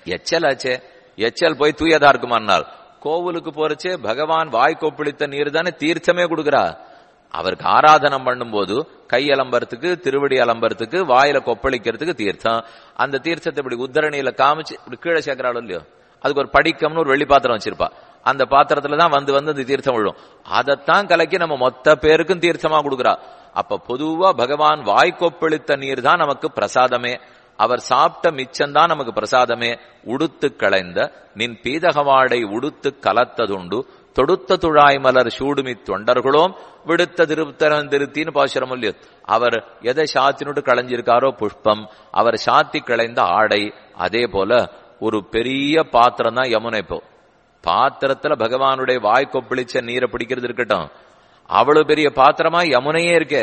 எச்சல் ஆச்சே எச்சல் போய் தூயதா இருக்குமானால் கோவிலுக்கு போறச்சே பகவான் வாய் கொப்பளித்த நீர் தானே தீர்த்தமே கொடுக்கிறா அவருக்கு ஆராதனம் பண்ணும்போது கை அலம்பறதுக்கு திருவடி அலம்பறதுக்கு வாயில கொப்பளிக்கிறதுக்கு தீர்த்தம் அந்த தீர்த்தத்தை இப்படி உத்தரணியில காமிச்சு இப்படி கீழே சேர்க்கிறாளோ இல்லையோ அதுக்கு ஒரு படிக்கம்னு ஒரு வெள்ளி பாத்திரம் வச்சிருப்பா அந்த பாத்திரத்துல தான் வந்து வந்து அந்த தீர்த்தம் விழும் அதைத்தான் கலக்கி நம்ம மொத்த பேருக்கும் தீர்த்தமா கொடுக்கிறா அப்ப பொதுவா பகவான் வாய் கொப்பளித்த நீர் தான் நமக்கு பிரசாதமே அவர் சாப்பிட்ட மிச்சம்தான் நமக்கு பிரசாதமே உடுத்து களைந்த நின் பீதகவாடை உடுத்து கலத்ததுண்டு தொடுத்த துழாய் மலர் சூடுமி தொண்டர்களோம் விடுத்த திருத்தரம் திருத்தின்னு பாசுரம் இல்லையோ அவர் எதை சாத்தினுட்டு களைஞ்சிருக்காரோ புஷ்பம் அவர் சாத்தி களைந்த ஆடை அதே போல ஒரு பெரிய பாத்திரம் தான் யமுனை இப்போ பாத்திரத்துல பகவானுடைய வாய் கொப்பளிச்ச நீரை பிடிக்கிறது இருக்கட்டும் அவ்வளவு பெரிய பாத்திரமா யமுனையே இருக்கே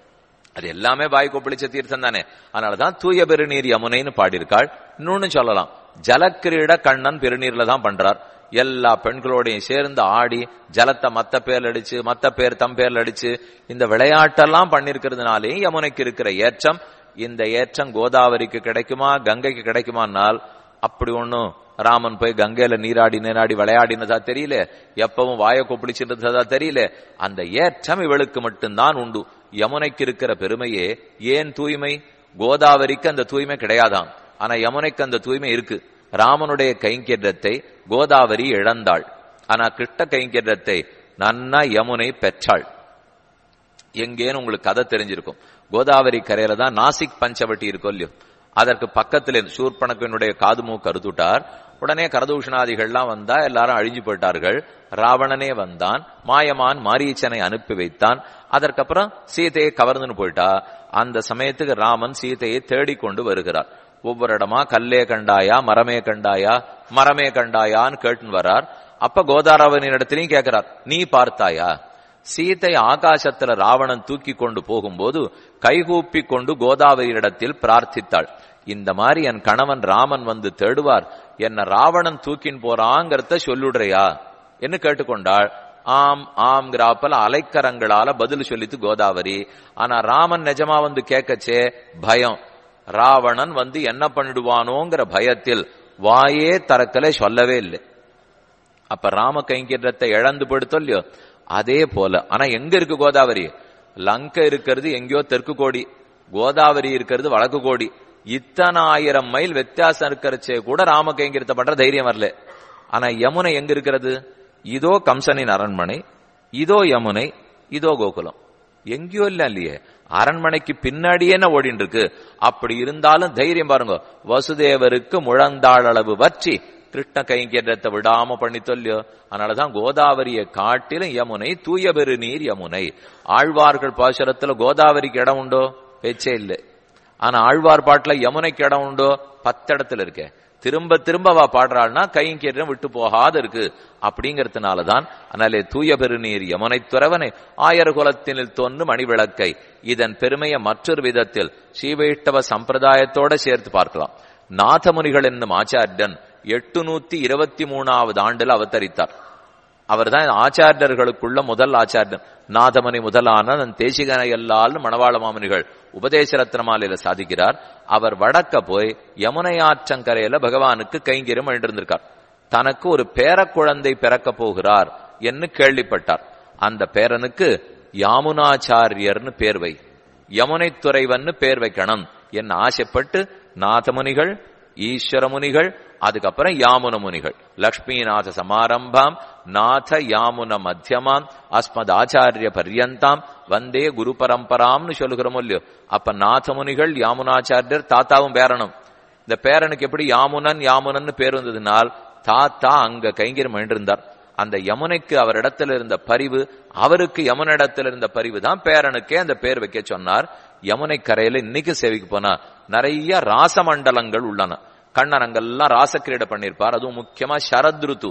அது எல்லாமே வாய் கொப்பளிச்ச தீர்த்தம் தானே அதனாலதான் தூய பெருநீர் யமுனைன்னு பாடியிருக்காள் இன்னொன்னு சொல்லலாம் ஜலக்கிரீட கண்ணன் பெருநீர்ல தான் பண்றார் எல்லா பெண்களோடையும் சேர்ந்து ஆடி ஜலத்தை மத்த பேர்ல அடிச்சு மத்த பேர் தம் பேர்ல அடிச்சு இந்த விளையாட்டெல்லாம் பண்ணிருக்கிறதுனாலே யமுனைக்கு இருக்கிற ஏற்றம் இந்த ஏற்றம் கோதாவரிக்கு கிடைக்குமா கங்கைக்கு கிடைக்குமானால் அப்படி ஒண்ணும் ராமன் போய் கங்கையில நீராடி நீராடி விளையாடினதா தெரியல எப்பவும் வாய கொப்பளிச்சிருந்ததா தெரியல அந்த ஏற்றம் இவளுக்கு மட்டும்தான் உண்டு யமுனைக்கு இருக்கிற பெருமையே ஏன் தூய்மை கோதாவரிக்கு அந்த தூய்மை கிடையாதாம் ஆனா யமுனைக்கு அந்த தூய்மை இருக்கு ராமனுடைய கைங்கேற்றத்தை கோதாவரி இழந்தாள் ஆனா கிருஷ்ண கைங்கேற்றத்தை நன்னா யமுனை பெற்றாள் எங்கேன்னு உங்களுக்கு கதை தெரிஞ்சிருக்கும் கோதாவரி கரையில தான் நாசிக் பஞ்சவட்டி இருக்கும் இல்லையோ அதற்கு பக்கத்துல சூர்பணக்கனுடைய காதுமூ கருத்துட்டார் உடனே கரதூஷணாதிகள்லாம் வந்தா எல்லாரும் அழிஞ்சு போயிட்டார்கள் ராவணனே வந்தான் மாயமான் மாரீச்சனை அனுப்பி வைத்தான் அதற்கப்புறம் சீதையை கவர்ந்துன்னு போயிட்டா அந்த சமயத்துக்கு ராமன் சீதையை தேடிக்கொண்டு வருகிறார் ஒவ்வொரு இடமா கல்லே கண்டாயா மரமே கண்டாயா மரமே கண்டாயான்னு கேட்டுன்னு வரார் அப்ப கோதாராவனின் இடத்திலையும் கேட்கிறார் நீ பார்த்தாயா சீதை ஆகாசத்துல ராவணன் தூக்கி கொண்டு போகும்போது கைகூப்பி கொண்டு கோதாவரியிடத்தில் பிரார்த்தித்தாள் இந்த மாதிரி என் கணவன் ராமன் வந்து தேடுவார் என்ன ராவணன் தூக்கின் போறாங்கிறத சொல்லுடுறையா என்று கேட்டுக்கொண்டாள் ஆம் ஆம்ங்கிறாப்பல அலைக்கரங்களால பதில் சொல்லித்து கோதாவரி ஆனா ராமன் நிஜமா வந்து கேட்கச்சே பயம் ராவணன் வந்து என்ன பண்ணிடுவானோங்கிற பயத்தில் வாயே தரக்கலை சொல்லவே இல்லை அப்ப ராம கைங்கிரத்தை இழந்து படுத்தோ இல்லையோ அதே போல ஆனா எங்க இருக்கு கோதாவரி லங்கை இருக்கிறது எங்கேயோ தெற்கு கோடி கோதாவரி இருக்கிறது வடக்கு கோடி இத்தனை ஆயிரம் மைல் வித்தியாசம் இருக்கிறச்சே கூட ராம கைங்கிரத்தை பண்ற தைரியம் வரல ஆனா யமுனை எங்க இருக்கிறது இதோ கம்சனின் அரண்மனை இதோ யமுனை இதோ கோகுலம் எங்கேயோ இல்ல இல்லையே அரண்மனைக்கு பின்னாடியே என்ன ஓடிட்டு இருக்கு அப்படி இருந்தாலும் தைரியம் பாருங்க வசுதேவருக்கு முழந்தாள் அளவு வச்சு கிருஷ்ண கைங்கேற்றத்தை விடாம பண்ணி சொல்லியோ அதனாலதான் கோதாவரியை காட்டிலும் யமுனை தூய பெரு நீர் யமுனை ஆழ்வார்கள் பாசுரத்துல கோதாவரிக்கு இடம் உண்டோ பேச்சே இல்லை ஆனா ஆழ்வார் பாட்டுல யமுனைக்கு இடம் உண்டோ பத்து இடத்துல இருக்கே திரும்ப திரும்ப அவ பாடுறாள்னா கைங்கேற்றம் விட்டு போகாது இருக்கு அப்படிங்கறதுனாலதான் அதனாலே தூய பெருநீர் யமுனை துறவனை ஆயர் குலத்தினில் தோன்று மணிவிளக்கை இதன் பெருமையை மற்றொரு விதத்தில் ஸ்ரீவைஷ்டவ சம்பிரதாயத்தோட சேர்த்து பார்க்கலாம் நாதமுனிகள் என்னும் ஆச்சாரியன் எட்டுநூத்தி இருபத்தி மூணாவது ஆண்டுல அவதரித்தார் அவர்தான் ஆச்சாரியர்களுக்குள்ள முதல் ஆச்சாரியன் நாதமணி முதலான தேசிகனை எல்லால் மணவாள மாமனிகள் உபதேச ரத்னமாலையில சாதிக்கிறார் அவர் வடக்க போய் யமுனை ஆற்றங்கரையில பகவானுக்கு கைங்கரியம் எழுந்திருந்திருக்கார் தனக்கு ஒரு பேரக்குழந்தை பிறக்க போகிறார் என்று கேள்விப்பட்டார் அந்த பேரனுக்கு யாமுனாச்சாரியர்னு பேர் வை யமுனை துறைவன்னு பேர் வைக்கணும் என்ன ஆசைப்பட்டு நாதமுனிகள் ஈஸ்வர முனிகள் அதுக்கப்புறம் யாமுன முனிகள் லக்ஷ்மிநாத சமாரம்பாம் நாத யாமுன மத்தியமாம் அஸ்மத் ஆச்சாரிய பர்யந்தாம் வந்தே குரு பரம்பராம்னு சொல்லுகிறோம் இல்லையோ அப்ப நாத முனிகள் யாமுனாச்சாரியர் தாத்தாவும் பேரனும் இந்த பேரனுக்கு எப்படி யாமுனன் யாமுனன் பேர் வந்ததுனால் தாத்தா அங்க கைங்கரம் இருந்தார் அந்த யமுனைக்கு அவர் இடத்துல இருந்த பரிவு அவருக்கு யமுனிடத்தில் இருந்த பரிவு தான் பேரனுக்கே அந்த பேர் வைக்க சொன்னார் யமுனை கரையில இன்னைக்கு சேவைக்கு போனா நிறைய ராசமண்டலங்கள் உள்ளன கண்ணன் அங்கெல்லாம் ராசக்கிரீடை பண்ணிருப்பார் அதுவும் முக்கியமா சரத் ருத்து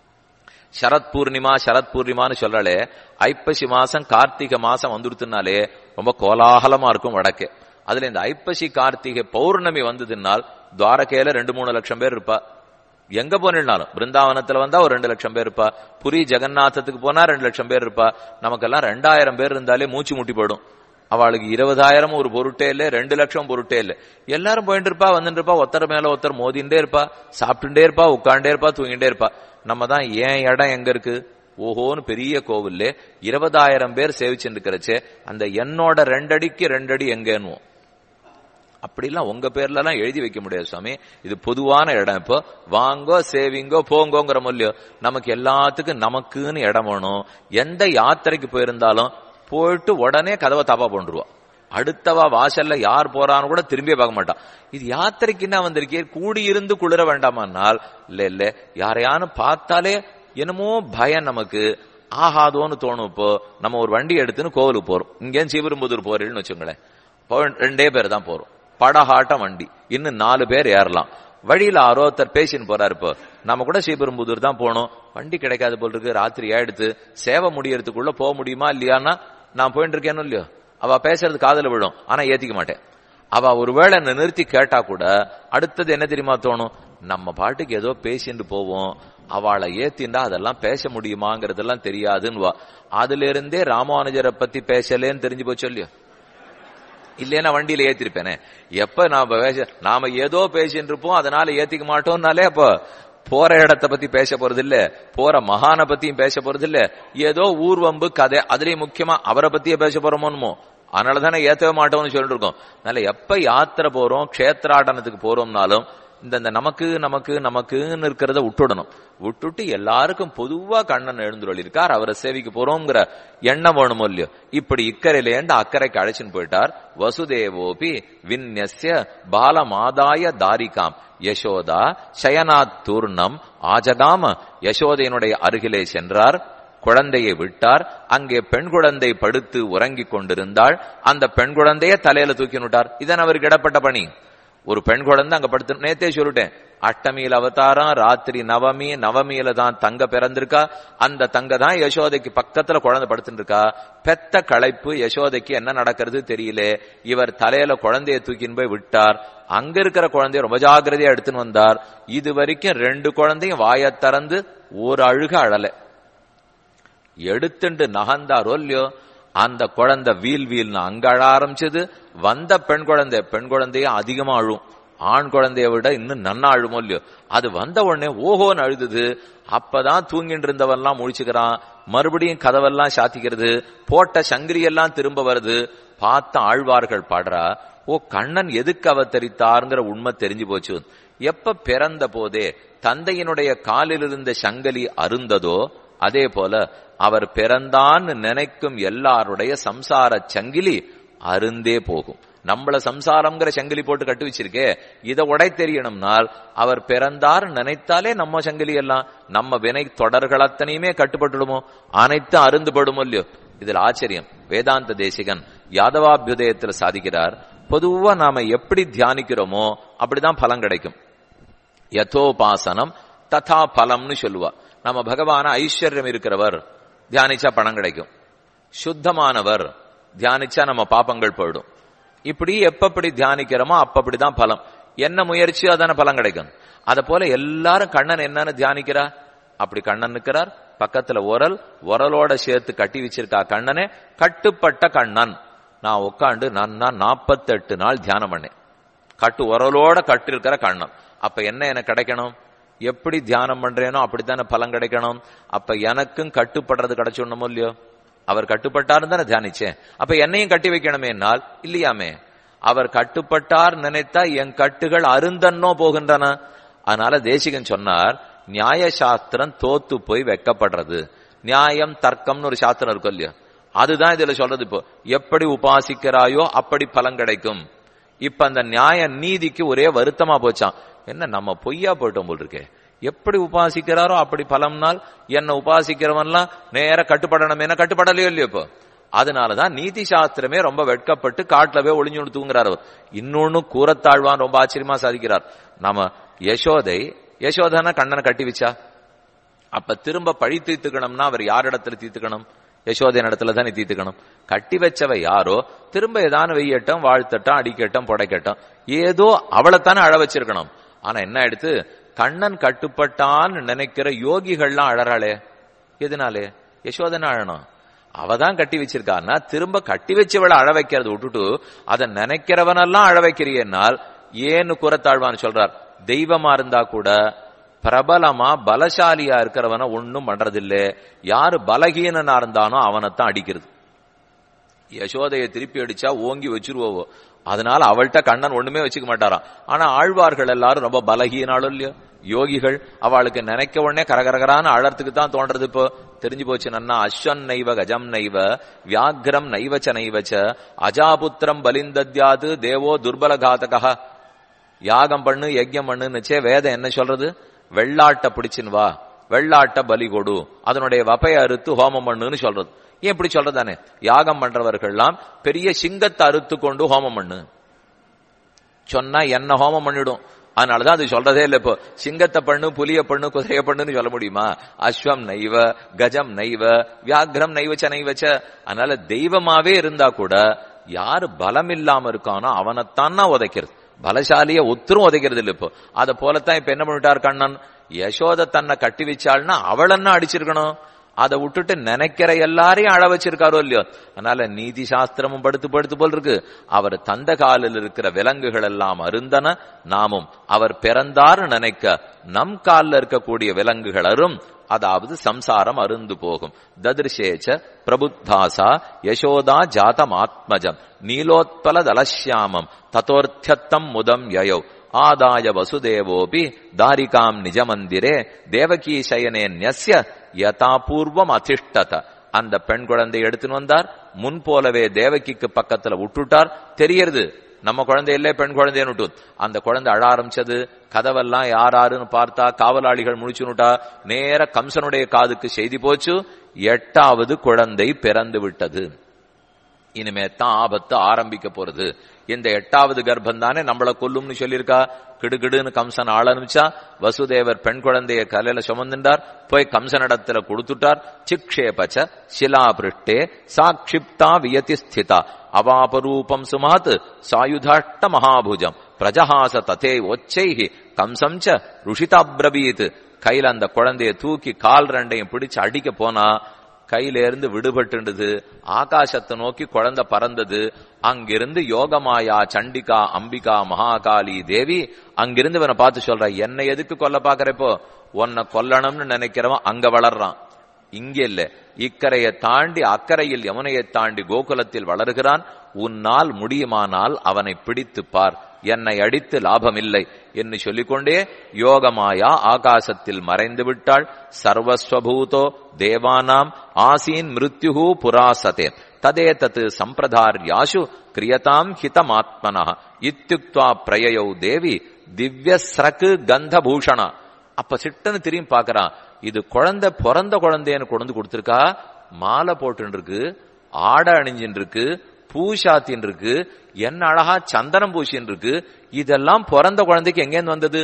சரத் பூர்ணிமா சரத் பூர்ணிமான்னு சொல்றாலே ஐப்பசி மாசம் கார்த்திகை மாசம் வந்துடுத்துனாலே ரொம்ப கோலாகலமா இருக்கும் வடக்கே அதுல இந்த ஐப்பசி கார்த்திகை பௌர்ணமி வந்ததுனால் துவாரகையில ரெண்டு மூணு லட்சம் பேர் இருப்பா எங்க போனாலும் பிருந்தாவனத்துல வந்தா ஒரு ரெண்டு லட்சம் பேர் இருப்பா புரி ஜெகநாதத்துக்கு போனா ரெண்டு லட்சம் பேர் இருப்பா நமக்கெல்லாம் ரெண்டாயிரம் பேர் இருந்தாலே மூச்சு முட்டி போயிடும் அவளுக்கு இருபதாயிரம் ஒரு பொருட்டே இல்ல ரெண்டு லட்சம் பொருட்டே இல்ல எல்லாரும் போயிட்டு இருப்பா வந்துட்டு இருப்பா ஒருத்தர் மேல ஒருத்தர் மோதிண்டே இருப்பா சாப்பிட்டுட்டே இருப்பா உட்காண்டே இருப்பா தூங்கிட்டே இருப்பா நம்ம தான் ஏன் இடம் எங்க இருக்கு ஓஹோன்னு பெரிய கோவில்ல இருபதாயிரம் பேர் சேவிச்சுட்டு இருக்கிறச்சே அந்த என்னோட ரெண்டடிக்கு ரெண்டடி எங்கன்னுவோம் அப்படிலாம் உங்க பேர்ல எல்லாம் எழுதி வைக்க முடியாது சுவாமி இது பொதுவான இடம் இப்போ வாங்கோ சேவிங்கோ போங்கோங்கிற மூலியம் நமக்கு எல்லாத்துக்கும் நமக்குன்னு இடம் வேணும் எந்த யாத்திரைக்கு போயிருந்தாலும் போயிட்டு உடனே கதவை தாப்பா போண்டுருவோம் அடுத்தவா வாசல்ல யார் போறான்னு கூட திரும்பியே பார்க்க மாட்டான் இது யாத்திரைக்கு என்ன வந்திருக்கே கூடியிருந்து குளிர வேண்டாமானால் இல்ல இல்ல யாரையானு பார்த்தாலே என்னமோ பயம் நமக்கு ஆகாதோன்னு தோணும் இப்போ நம்ம ஒரு வண்டி எடுத்துன்னு கோவிலுக்கு போறோம் இங்கே சிவரும்புதூர் போறீங்கன்னு வச்சுங்களேன் இப்போ ரெண்டே பேர் தான் போறோம் படகாட்ட வண்டி இன்னும் நாலு பேர் ஏறலாம் வழியில ஆரோ ஒருத்தர் பேசின்னு போறாரு இப்போ நம்ம கூட ஸ்ரீபெரும்புதூர் தான் போகணும் வண்டி கிடைக்காது போல் இருக்கு ராத்திரி ஆயிடுத்து சேவை முடியறதுக்குள்ள போக முடியுமா இல்லையான்னா நான் போயிட்டு இருக்கேன்னு இல்லையோ அவ பேசுறது காதல விழும் ஆனா ஏத்திக்க மாட்டேன் அவ ஒருவேளை என்ன நிறுத்தி கேட்டா கூட அடுத்தது என்ன தெரியுமா தோணும் நம்ம பாட்டுக்கு ஏதோ பேசிட்டு போவோம் அவளை ஏத்திண்டா அதெல்லாம் பேச முடியுமாங்கிறதெல்லாம் தெரியாதுன்னு அதுல இருந்தே ராமானுஜரை பத்தி பேசலேன்னு தெரிஞ்சு போச்சு இல்லையோ இல்லைன்னா வண்டியில ஏத்திருப்பேனே எப்ப நாம பேச நாம ஏதோ பேசிட்டு இருப்போம் அதனால ஏத்திக்க மாட்டோம்னாலே அப்ப போற இடத்த பத்தி பேச போறது இல்ல போற மகான பத்தியும் பேச போறது இல்ல ஏதோ ஊர்வம்பு கதை அதுலயும் முக்கியமா அவரை பத்தியே பேச போறோமோன்மோ அதனாலதானே ஏத்தவே மாட்டோம்னு சொல்லிட்டு இருக்கோம் அதனால எப்ப யாத்திரை போறோம் கஷேத்ராடனத்துக்கு போறோம்னாலும் இந்த இந்த நமக்கு நமக்கு நமக்குன்னு இருக்கிறத விட்டுடணும் விட்டுட்டு எல்லாருக்கும் பொதுவா கண்ணன் எழுந்துருளிருக்கார் அவரை சேவிக்க போறோங்கிற எண்ணம் வேணுமோ இல்லையோ இப்படி இக்கரையிலேண்டு அக்கறைக்கு அழைச்சின்னு போயிட்டார் வசுதேவோபி விந்யஸ்ய பாலமாதாய தாரிகாம் யசோதா சயனாத் தூர்ணம் ஆஜகாம யசோதையினுடைய அருகிலே சென்றார் குழந்தையை விட்டார் அங்கே பெண் குழந்தை படுத்து உறங்கிக் கொண்டிருந்தாள் அந்த பெண் குழந்தைய தலையில தூக்கி விட்டார் இதன் அவருக்கு இடப்பட்ட பணி ஒரு பெண் குழந்தை அங்க படுத்து நேத்தே சொல்லிட்டேன் அஷ்டமியில அவதாரம் ராத்திரி நவமி நவமியில தான் தங்க பிறந்திருக்கா அந்த தங்க தான் யசோதைக்கு பக்கத்துல குழந்தை படுத்துட்டு இருக்கா பெத்த களைப்பு யசோதைக்கு என்ன நடக்கிறது தெரியல இவர் தலையில குழந்தைய தூக்கின்னு போய் விட்டார் அங்க இருக்கிற குழந்தைய ரொம்ப ஜாகிரதையா எடுத்துன்னு வந்தார் இது வரைக்கும் ரெண்டு குழந்தையும் வாய திறந்து ஒரு அழுக அழல எடுத்துண்டு நகர்ந்தாரோ இல்லையோ அந்த குழந்தை வீல் வீல்னு அங்க அழ ஆரம்பிச்சது வந்த பெண் குழந்தை பெண் குழந்தைய அதிகமா அழும் ஆண் குழந்தைய விட இன்னும் நன்னா அழுமோ இல்லையோ அது வந்த உடனே ஓஹோன்னு அழுதுது அப்பதான் தூங்கிட்டு இருந்தவெல்லாம் முழிச்சுக்கிறான் மறுபடியும் கதவெல்லாம் சாத்திக்கிறது போட்ட சங்கிரி எல்லாம் திரும்ப வருது பார்த்த ஆழ்வார்கள் பாடுறா ஓ கண்ணன் எதுக்கு அவதரித்தாருங்கிற உண்மை தெரிஞ்சு போச்சு எப்ப பிறந்த போதே தந்தையினுடைய காலில் இருந்த சங்கலி அருந்ததோ அதே போல அவர் பிறந்தான்னு நினைக்கும் எல்லாருடைய சம்சார சங்கிலி அருந்தே போகும் நம்மள சம்சாரம்ங்கிற சங்கிலி போட்டு கட்டு வச்சிருக்கே இதை உடை தெரியணும்னால் அவர் பிறந்தார் நினைத்தாலே நம்ம சங்கிலி எல்லாம் நம்ம வினை தொடர்கள் அத்தனையுமே கட்டுப்பட்டுடுமோ அனைத்தும் அருந்துபடுமோ இல்லையோ இதுல ஆச்சரியம் வேதாந்த தேசிகன் யாதவாபியுதயத்துல சாதிக்கிறார் பொதுவா நாம எப்படி தியானிக்கிறோமோ அப்படிதான் பலன் கிடைக்கும் யதோபாசனம் ததா பலம்னு சொல்லுவா நம்ம பகவான ஐஸ்வர்யம் இருக்கிறவர் தியானிச்சா பணம் கிடைக்கும் சுத்தமானவர் தியானிச்சா நம்ம பாப்பங்கள் போயிடும் இப்படி எப்பப்படி தியானிக்கிறோமோ அப்பப்படிதான் பலம் என்ன முயற்சியோ அதான பலம் கிடைக்கும் அத போல எல்லாரும் கண்ணன் என்னன்னு தியானிக்கிறா அப்படி கண்ணன் நிற்கிறார் பக்கத்துல உரல் உரலோட சேர்த்து கட்டி வச்சிருக்கா கண்ணனே கட்டுப்பட்ட கண்ணன் நான் உட்காந்து நன்னா நாற்பத்தெட்டு நாள் தியானம் பண்ணேன் கட்டு உரலோட கட்டு இருக்கிற கண்ணன் அப்ப என்ன எனக்கு கிடைக்கணும் எப்படி தியானம் பண்றேனோ அப்படித்தானே பலன் கிடைக்கணும் அப்ப எனக்கும் கட்டுப்படுறது கிடைச்சிடணுமோ இல்லையோ அவர் கட்டுப்பட்டார் தானே தியானிச்சேன் அப்ப என்னையும் கட்டி வைக்கணுமே என்னால் இல்லையாமே அவர் கட்டுப்பட்டார் நினைத்தா என் கட்டுகள் அருந்தன்னோ போகின்றன அதனால தேசிகன் சொன்னார் நியாய சாஸ்திரம் தோத்து போய் வெக்கப்படுறது நியாயம் தர்க்கம்னு ஒரு சாஸ்திரம் இருக்கும் இல்லையா அதுதான் இதுல சொல்றது இப்போ எப்படி உபாசிக்கிறாயோ அப்படி பலன் கிடைக்கும் இப்ப அந்த நியாய நீதிக்கு ஒரே வருத்தமா போச்சான் என்ன நம்ம பொய்யா போயிட்டோம் போல் இருக்கே எப்படி உபாசிக்கிறாரோ அப்படி பலம்னால் என்ன உபாசிக்கிறவன்லாம் நேர கட்டுப்படணும் என்ன கட்டுப்படலையோ இல்லையோ இப்போ அதனாலதான் நீதி சாஸ்திரமே ரொம்ப வெட்கப்பட்டு காட்டுல போய் ஒளிஞ்சு தூங்குறார் அவர் இன்னொன்னு கூறத்தாழ்வான் ரொம்ப ஆச்சரியமா சாதிக்கிறார் நாம யசோதை யசோதனா கண்ணனை கட்டி வச்சா அப்ப திரும்ப பழி தீர்த்துக்கணும்னா அவர் யார் இடத்துல தீர்த்துக்கணும் யசோதையின் இடத்துல தானே தீர்த்துக்கணும் கட்டி வச்சவ யாரோ திரும்ப ஏதான வெய்யட்டும் வாழ்த்தட்டும் அடிக்கட்டும் புடைக்கட்டும் ஏதோ அவளைத்தானே அழ வச்சிருக்கணும் ஆனா என்ன எடுத்து கண்ணன் கட்டுப்பட்டான்னு நினைக்கிற யோகிகள்லாம் அழறாளே எதனாலே யசோதனை அழணும் அவ தான் கட்டி வச்சிருக்கான்னா திரும்ப கட்டி வச்சவளை அழ வைக்கிறத விட்டுட்டு அதை நினைக்கிறவனெல்லாம் அழ வைக்கிறியனால் ஏன்னு குறத்தாழ்வான்னு சொல்றார் தெய்வமா இருந்தா கூட பிரபலமா பலசாலியா இருக்கிறவன ஒண்ணும் பண்றதில்ல யாரு பலகீனனா இருந்தானோ அவனைத்தான் அடிக்கிறது யசோதைய திருப்பி அடிச்சா ஓங்கி வச்சிருவோவோ அதனால அவள்கிட்ட கண்ணன் ஒண்ணுமே வச்சுக்க மாட்டாராம் ஆனா ஆழ்வார்கள் எல்லாரும் ரொம்ப பலகீனாலும் இல்லையோ யோகிகள் அவளுக்கு நினைக்க உடனே கரகரகரான அழறதுக்கு தான் தோன்றது இப்போ தெரிஞ்சு போச்சு நன்னா அஸ்வன் நைவ கஜம் நைவ வியாக்ரம் நைவச்ச நைவச்ச அஜாபுத்திரம் பலிந்தத்யாது தேவோ துர்பல காதகா யாகம் பண்ணு யஜ்யம் பண்ணுன்னுச்சே வேதம் என்ன சொல்றது வெள்ளாட்ட பிடிச்சின்னு வா வெள்ளாட்ட பலி கொடு அதனுடைய வப்பைய அறுத்து ஹோமம் பண்ணுன்னு சொல்றது ஏன் இப்படி சொல்றதானே யாகம் பண்றவர்கள்லாம் பெரிய சிங்கத்தை அறுத்து கொண்டு ஹோமம் பண்ணு சொன்னா என்ன ஹோமம் பண்ணிடும் அதனாலதான் அது சொல்றதே இல்ல இப்போ சிங்கத்தை பண்ணு புலிய பண்ணு குதிரைய பண்ணுன்னு சொல்ல முடியுமா அஸ்வம் நைவ கஜம் நைவ வியாக்ரம் நைவச்ச நைவச்ச அதனால தெய்வமாவே இருந்தா கூட யாரு பலம் இல்லாம இருக்கானோ அவனைத்தான் உதைக்கிறது பலசாலிய ஒத்தரும் உதைக்கிறது இல்ல இப்போ அத போலத்தான் இப்ப என்ன பண்ணிட்டார் கண்ணன் யசோத தன்னை கட்டி வச்சாள்னா அவளன்னா அடிச்சிருக்கணும் அதை விட்டுட்டு நினைக்கிற எல்லாரையும் அழ வச்சிருக்காரோ இல்லையோ அதனால நீதி சாஸ்திரமும் படுத்து படுத்து போல் இருக்கு அவர் தந்த காலில் இருக்கிற விலங்குகள் எல்லாம் அருந்தன நாமும் அவர் பிறந்தார் நினைக்க நம் காலில் இருக்கக்கூடிய விலங்குகள் அரும் அதாவது சம்சாரம் அருந்து போகும் ததிர்ஷேச்ச பிரபுத்தாசா யசோதா ஜாதம் ஆத்மஜம் நீலோத்பல தலசியாமம் தத்தோர்த்தியத்தம் முதம் யயோ ஆதாய வசுதேவோபி தாரிகாம் நிஜமந்திரே தேவகீ சயனே நியஸ்ய யதாபூர்வம் அதிஷ்டத அந்த பெண் குழந்தை எடுத்துன்னு வந்தார் முன் போலவே தேவகிக்கு பக்கத்துல விட்டுட்டார் தெரியறது நம்ம குழந்தை இல்ல பெண் குழந்தைன்னு விட்டு அந்த குழந்தை அழ ஆரம்பிச்சது கதவெல்லாம் யார் யாருன்னு பார்த்தா காவலாளிகள் முடிச்சுனுட்டா நேர கம்சனுடைய காதுக்கு செய்தி போச்சு எட்டாவது குழந்தை பிறந்து விட்டது இனிமே தான் ஆபத்து ஆரம்பிக்க போறது இந்த எட்டாவது கர்ப்பம் தானே நம்மள கொல்லும்னு சொல்லியிருக்கா கிடுகிடுன்னு கம்சன் ஆள் அனுப்பிச்சா வசுதேவர் பெண் குழந்தைய கலையில சுமந்துட்டார் போய் கம்சனிடத்துல கொடுத்துட்டார் சிக்ஷேபச்ச சிலாபிருஷ்டே சாட்சிப்தா வியதி ஸ்திதா அவாபரூபம் சுமாத் சாயுதாஷ்ட மகாபுஜம் பிரஜஹாச ததே ஒச்சைஹி கம்சம் ச ருஷிதாப்ரவீத் கையில அந்த குழந்தைய தூக்கி கால் ரெண்டையும் பிடிச்சு அடிக்க போனா கையில இருந்து விடுபட்டுண்டது ஆகாசத்தை நோக்கி குழந்தை பறந்தது அங்கிருந்து யோகமாயா சண்டிகா அம்பிகா மகாகாளி தேவி அங்கிருந்து இவனை பார்த்து சொல்ற என்னை எதுக்கு கொல்ல பாக்குறப்போ உன்னை கொல்லணும்னு நினைக்கிறவன் அங்க வளர்றான் இங்க இல்ல இக்கரையை தாண்டி அக்கறையில் யமுனையை தாண்டி கோகுலத்தில் வளர்கிறான் உன்னால் முடியுமானால் அவனை பிடித்து பார் என்னை அடித்து லாபமில்லை என்று சொல்லிக்கொண்டே யோகமாயா ஆகாசத்தில் மறைந்து விட்டாள் சர்வஸ்வபூதோ தேவானாம் ஆசீன் மிருத்யுகு புராசதே ததே தத் சம்பிரதார்யாசு கிரியதாம் ஹிதமாத்மனா இத்தியுக்துவா பிரயயௌ தேவி திவ்ய ஸ்ரக்கு கந்தபூஷணா அப்ப சிட்டன்னு திரும்பி பாக்குறான் இது குழந்தை பிறந்த குழந்தைன்னு கொண்டு கொடுத்திருக்கா மாலை போட்டு இருக்கு ஆடை அணிஞ்சின்னு இருக்கு பூ சாத்தின் இருக்கு என்ன அழகா சந்தனம் பூசின் இருக்கு இதெல்லாம் பிறந்த குழந்தைக்கு எங்கேருந்து வந்தது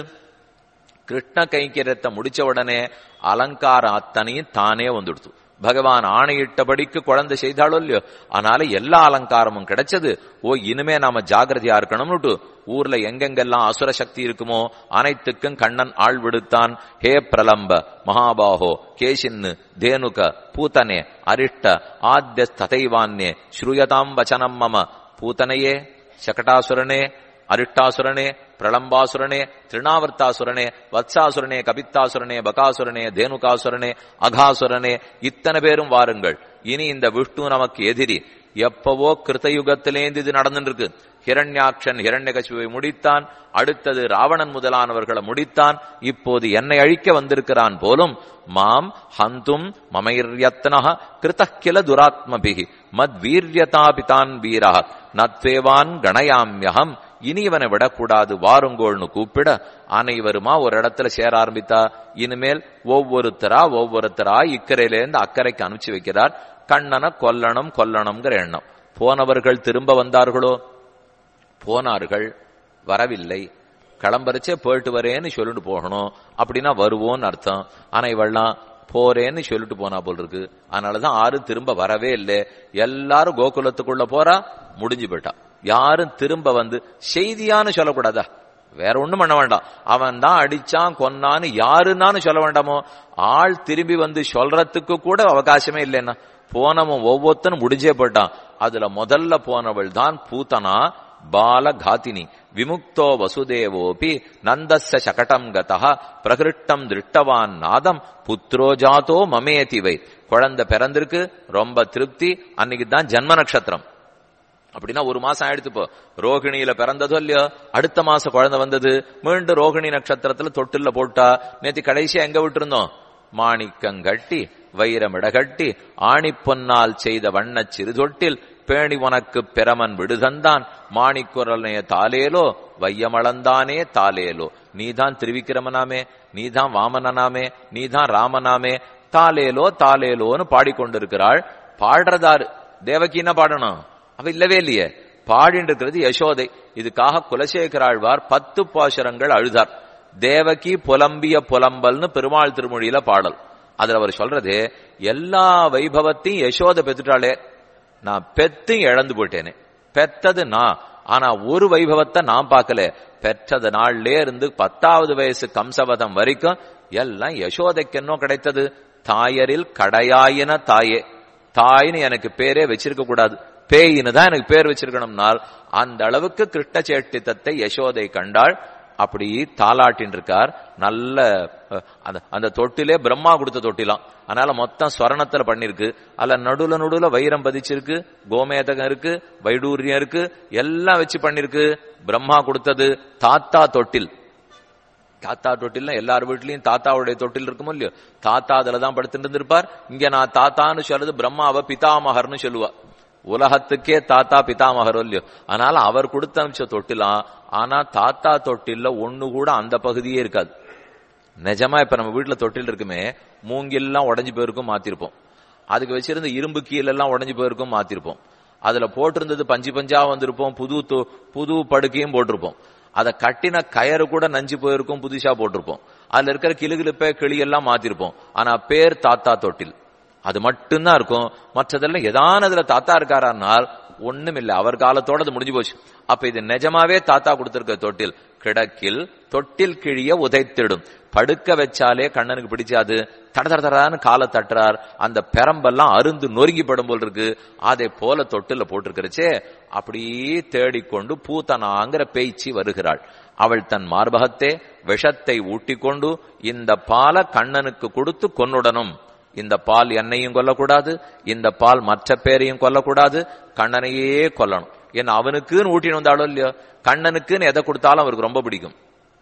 கிருஷ்ண கைங்கரியத்தை முடிச்ச உடனே அலங்காரம் அத்தனையும் தானே வந்துடுத்து பகவான் ஆணையிட்டபடிக்கு குழந்தை செய்தாலோ இல்லையோ அதனால எல்லா அலங்காரமும் கிடைச்சது ஓ இனிமே நாம ஜாகிரதையா இருக்கணும்னுட்டு ஊர்ல எங்கெங்கெல்லாம் அசுர சக்தி இருக்குமோ அனைத்துக்கும் கண்ணன் ஆள் விடுத்தான் ஹே பிரலம்ப மகாபாஹோ கேசின்னு தேனுக பூத்தனே அரிஷ்ட ஆத்திய ததைவான்யே ஸ்ரூயதாம் வச்சனம் மம பூத்தனையே சகடாசுரனே அரிஷ்டாசுரனே பிரளம்பாசுரனே திருணாவர்த்தாசுரனே வத்சாசுரனே கபித்தாசுரனே பகாசுரனே தேனுகாசுரனே அகாசுரனே இத்தனை பேரும் வாருங்கள் இனி இந்த விஷ்ணு நமக்கு எதிரி எப்பவோ கிருத்தயுகத்திலேந்து இது நடந்துட்டு இருக்கு ஹிரண்யாட்சன் ஹிரண்யகசிவை முடித்தான் அடுத்தது ராவணன் முதலானவர்களை முடித்தான் இப்போது என்னை அழிக்க வந்திருக்கிறான் போலும் மாம் ஹந்தும் மமைர்யத்ன கிருத கில துராத்மபிகி மத் வீரியதாபிதான் வீரா நத்வேவான் கணயாமியகம் இனி இவனை விடக்கூடாது வாருங்கோள்னு கூப்பிட அனைவருமா ஒரு இடத்துல சேர ஆரம்பித்தா இனிமேல் ஒவ்வொருத்தரா ஒவ்வொருத்தரா இக்கரையிலேருந்து அக்கறைக்கு அனுப்பிச்சு வைக்கிறார் கண்ணனை கொல்லணும் கொல்லணுங்கிற எண்ணம் போனவர்கள் திரும்ப வந்தார்களோ போனார்கள் வரவில்லை கிளம்பரிச்சே போயிட்டு வரேன்னு சொல்லிட்டு போகணும் அப்படின்னா வருவோன்னு அர்த்தம் ஆனா இவெல்லாம் போறேன்னு சொல்லிட்டு போனா போல் இருக்கு அதனாலதான் ஆரும் திரும்ப வரவே இல்லை எல்லாரும் கோகுலத்துக்குள்ள போறா முடிஞ்சு போயிட்டா யாரும் திரும்ப வந்து செய்தியான்னு சொல்லக்கூடாதா வேற ஒண்ணும் பண்ண வேண்டாம் அவன் தான் அடிச்சான் கொன்னான்னு யாருன்னான்னு சொல்ல வேண்டாமோ ஆள் திரும்பி வந்து சொல்றதுக்கு கூட அவகாசமே இல்லைன்னா போனவன் ஒவ்வொருத்தனும் முடிஞ்சே போட்டான் அதுல முதல்ல போனவள் தான் பூத்தனா பால காத்தினி விமுக்தோ வசுதேவோபி நந்தஸ்ய சகடம் கதா பிரகிருட்டம் திருஷ்டவான் நாதம் புத்ரோ ஜாதோ மமேதி வை குழந்தை பிறந்திருக்கு ரொம்ப திருப்தி அன்னைக்கு தான் ஜன்ம நட்சத்திரம் அப்படின்னா ஒரு மாசம் ஆயிடுத்து இப்போ ரோகிணியில பிறந்ததோ இல்லையோ அடுத்த மாசம் குழந்தை வந்தது மீண்டும் ரோகிணி நட்சத்திரத்துல தொட்டில்ல போட்டா நேத்து கடைசியா எங்க விட்டுருந்தோம் மாணிக்கங்கட்டி வைரமிடகட்டி ஆணிப்பொன்னால் செய்த வண்ணச் சிறுதொட்டில் பேணி உனக்கு பிரமன் விடுதந்தான் மாணிக்குரலைய தாலேலோ வையமளந்தானே தாலேலோ நீதான் திருவிக்கிரமனாமே நீதான் வாமனனாமே நீதான் ராமனாமே தாலேலோ தாலேலோன்னு பாடிக்கொண்டிருக்கிறாள் பாடுறதாரு தேவகின்னா பாடணும் அவ இல்லவே இல்லையே பாடிட்டு இருக்கிறது யசோதை இதுக்காக குலசேகராழ்வார் பத்து பாசுரங்கள் அழுதார் தேவகி புலம்பிய புலம்பல்னு பெருமாள் திருமொழியில பாடல் அதுல அவர் சொல்றது எல்லா வைபவத்தையும் யசோதை பெத்துட்டாளே நான் பெத்தையும் இழந்து போயிட்டேனே பெத்தது நான் ஆனா ஒரு வைபவத்தை நான் பார்க்கல பெற்றது நாள்லே இருந்து பத்தாவது வயசு கம்சவதம் வரைக்கும் எல்லாம் யசோதைக்கு என்ன கிடைத்தது தாயரில் கடையாயின தாயே தாயின்னு எனக்கு பேரே வச்சிருக்க கூடாது பேயின்னு தான் எனக்கு பேர் வச்சிருக்கணும்னால் அந்த அளவுக்கு கிருஷ்ண சேட்டித்தத்தை யசோதை கண்டாள் அப்படி தாலாட்டின் இருக்கார் நல்ல அந்த அந்த தொட்டிலே பிரம்மா கொடுத்த தொட்டிலாம் அதனால மொத்தம் ஸ்வரணத்துல பண்ணிருக்கு அதுல நடுல நடுவுல வைரம் பதிச்சிருக்கு கோமேதகம் இருக்கு வைடூரியம் இருக்கு எல்லாம் வச்சு பண்ணிருக்கு பிரம்மா கொடுத்தது தாத்தா தொட்டில் தாத்தா தொட்டில்னா எல்லார் வீட்லயும் தாத்தாவுடைய தொட்டில் இருக்குமோ இல்லையோ தாத்தா அதுல தான் படுத்துட்டு இருந்திருப்பார் இங்க நான் தாத்தான்னு சொல்றது பிரம்மாவை பிதாமகர்னு சொல்லுவா உலகத்துக்கே தாத்தா பிதாமகரோ இல்லையோ அதனால அவர் கொடுத்த அமிச்ச தொட்டிலாம் ஆனா தாத்தா தொட்டில்ல ஒண்ணு கூட அந்த பகுதியே இருக்காது நிஜமா இப்ப நம்ம வீட்டுல தொட்டில் இருக்குமே மூங்கில்லாம் உடஞ்சு போயிருக்கும் மாத்திருப்போம் அதுக்கு வச்சிருந்த இரும்பு கீழெல்லாம் உடஞ்சு போயிருக்கும் மாத்திருப்போம் அதுல போட்டிருந்தது பஞ்சு பஞ்சா வந்திருப்போம் புது புது படுக்கையும் போட்டிருப்போம் அதை கட்டின கயறு கூட நஞ்சு போயிருக்கும் புதுசா போட்டிருப்போம் அதுல இருக்கிற கிளுகிழுப்ப கிளி எல்லாம் மாத்திருப்போம் ஆனா பேர் தாத்தா தொட்டில் அது மட்டும்தான் இருக்கும் மற்றதெல்லாம் எதானதுல தாத்தா இருக்காரானால் ஒண்ணும் இல்ல அவர் காலத்தோட அது முடிஞ்சு போச்சு அப்ப இது நிஜமாவே தாத்தா கொடுத்திருக்க தொட்டில் கிடக்கில் தொட்டில் கிழிய உதைத்திடும் படுக்க வச்சாலே கண்ணனுக்கு பிடிச்சாது தட தட தடான்னு காலை தட்டுறார் அந்த பெரம்பெல்லாம் அருந்து நொறுங்கி படும் போல் இருக்கு அதை போல தொட்டில போட்டிருக்கிறச்சே அப்படியே தேடிக்கொண்டு பூத்தனாங்கிற பேய்ச்சி வருகிறாள் அவள் தன் மார்பகத்தே விஷத்தை ஊட்டிக்கொண்டு இந்த பாலை கண்ணனுக்கு கொடுத்து கொன்னுடனும் இந்த பால் என்னையும் கொல்லக்கூடாது இந்த பால் மற்ற பேரையும் கொல்லக்கூடாது கண்ணனையே கொல்லணும் ஏன்னா அவனுக்குன்னு ஊட்டின்னு வந்தாலும் இல்லையோ கண்ணனுக்குன்னு எதை கொடுத்தாலும் அவருக்கு ரொம்ப பிடிக்கும்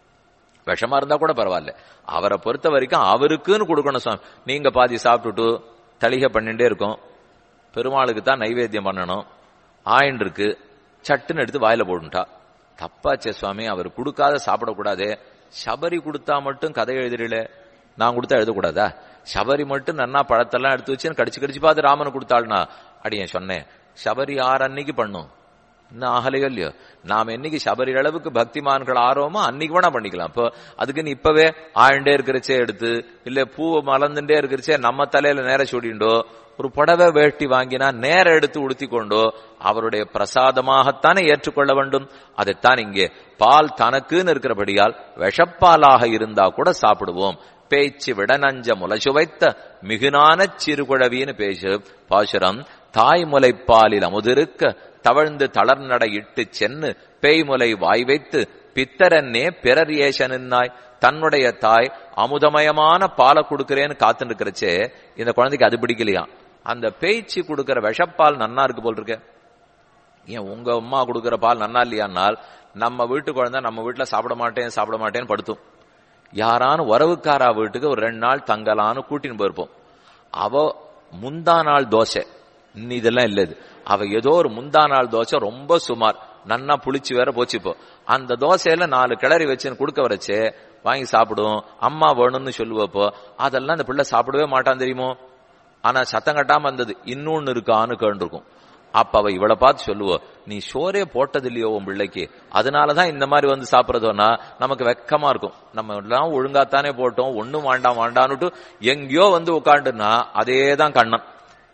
விஷமா இருந்தா கூட பரவாயில்ல அவரை பொறுத்த வரைக்கும் அவருக்குன்னு கொடுக்கணும் சுவாமி நீங்க பாதி சாப்பிட்டுட்டு தளிகை பண்ணிட்டே இருக்கும் பெருமாளுக்கு தான் நைவேத்தியம் பண்ணணும் ஆயின் இருக்கு சட்டுன்னு எடுத்து வாயில போட்டுட்டா தப்பாச்சே சுவாமி அவர் கொடுக்காத சாப்பிடக்கூடாதே சபரி கொடுத்தா மட்டும் கதை எழுதுறீல நான் கொடுத்தா எழுதக்கூடாதா சபரி மட்டும் நன்னா பழத்தெல்லாம் எடுத்து வச்சு கடிச்சு கடிச்சு பார்த்து ராமன் கொடுத்தாள்னா அடியேன் சொன்னேன் சபரி ஆறு அன்னைக்கு பண்ணும் இன்னும் ஆகலையோ இல்லையோ நாம என்னைக்கு சபரி அளவுக்கு பக்திமான்கள் ஆர்வமோ அன்னைக்கு வேணா பண்ணிக்கலாம் இப்போ அதுக்குன்னு இப்பவே ஆழ்ண்டே இருக்கிறச்சே எடுத்து இல்ல பூ மலர்ந்துட்டே இருக்கிறச்சே நம்ம தலையில நேர சூடிண்டோ ஒரு புடவை வேட்டி வாங்கினா நேர எடுத்து உடுத்தி கொண்டோ அவருடைய பிரசாதமாகத்தானே ஏற்றுக்கொள்ள வேண்டும் அதைத்தான் இங்கே பால் தனக்குன்னு இருக்கிறபடியால் விஷப்பாலாக இருந்தா கூட சாப்பிடுவோம் பேச்சு விடநஞ்ச முலசுவைத்த மிகுனான சிறுகுழவின்னு பேசு பாசுரம் தாய் முலைப்பாலில் அமுதிருக்க தவழ்ந்து தளர்நடை இட்டு சென்னு பேய்முலை வாய் வைத்து பித்தரன்னே பிறர் ஏசனின்னாய் தன்னுடைய தாய் அமுதமயமான பாலை கொடுக்கிறேன்னு காத்து இருக்கிறச்சே இந்த குழந்தைக்கு அது பிடிக்கலையா அந்த பேச்சு கொடுக்கிற விஷப்பால் நன்னா இருக்கு போல் இருக்க ஏன் உங்க அம்மா கொடுக்கிற பால் நன்னா இல்லையானால் நம்ம வீட்டு குழந்தை நம்ம வீட்டுல சாப்பிட மாட்டேன் சாப்பிட மாட்டேன்னு படுத்தும் யாரானு உறவுக்காரா வீட்டுக்கு ஒரு ரெண்டு நாள் தங்கலான்னு கூட்டின்னு போயிருப்போம் அவ முந்தா நாள் தோசை இன்னும் இதெல்லாம் இல்ல இது அவ ஏதோ ஒரு முந்தா நாள் தோசை ரொம்ப சுமார் நன்னா புளிச்சு வேற போச்சுப்போ அந்த தோசையில நாலு கிளறி வச்சுன்னு கொடுக்க வரச்சே வாங்கி சாப்பிடும் அம்மா வேணும்னு சொல்லுவப்போ அதெல்லாம் அந்த பிள்ளை சாப்பிடவே மாட்டான் தெரியுமோ ஆனா சத்தம் கட்டாம இருந்தது இன்னொன்னு இருக்கான்னு கேண்டிருக்கும் அப்ப அவ இவளை பார்த்து சொல்லுவோம் நீ சோரே போட்டது இல்லையோ உன் பிள்ளைக்கு அதனாலதான் இந்த மாதிரி வந்து சாப்பிடறதோன்னா நமக்கு வெக்கமா இருக்கும் நம்ம எல்லாம் ஒழுங்காத்தானே போட்டோம் ஒண்ணும் வேண்டாம் வேண்டான்னுட்டு எங்கேயோ வந்து உட்காந்துனா அதே தான் கண்ணன்